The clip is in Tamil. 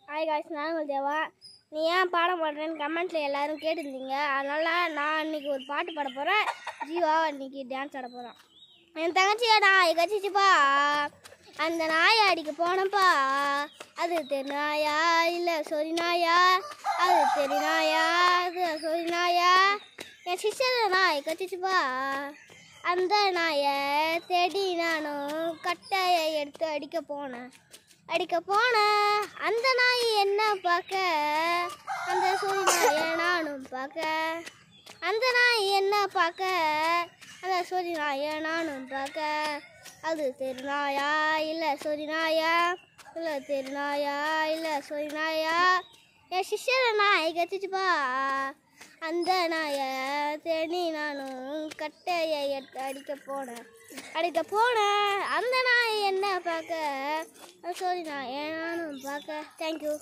ஹாய் காய்ஸ் நான் உங்கள் தேவா நீ ஏன் பாட மாட்டேன்னு கமெண்ட்டில் எல்லாரும் கேட்டிருந்தீங்க அதனால் நான் இன்னைக்கு ஒரு பாட்டு பாட போகிறேன் ஜீவா இன்னைக்கு டான்ஸ் ஆட போகிறான் என் தங்கச்சியா நாய் கச்சிச்சுப்பா அந்த நாயை அடிக்க போனப்பா அது தெரு நாயா இல்லை சொரி நாயா அது தெரு நாயா அது சொரி நாயா என் சிஸ்டர் நாய் கச்சிச்சுப்பா அந்த நாயை தேடி நானும் கட்டையை எடுத்து அடிக்க போனேன் அடிக்க போனேன் அந்த நாய் என்ன பார்க்க அந்த சொறி நாயை நானும் பார்க்க அந்த நாய் என்ன பார்க்க அந்த சொறி நாயை நானும் பார்க்க அது தெரு நாயா இல்லை சொறி நாயா இல்லை தெரு நாயா இல்லை சொறி நாயா என் சிஷ்யரை நாய் கத்திச்சுப்பா அந்த நாயை தேடி நானும் கட்டையை எடுத்து அடிக்க போனேன் அடிக்க போனேன் அந்த நாய் என்ன பார்க்க சொறி நாயை நானும் பார்க்க தேங்க்யூ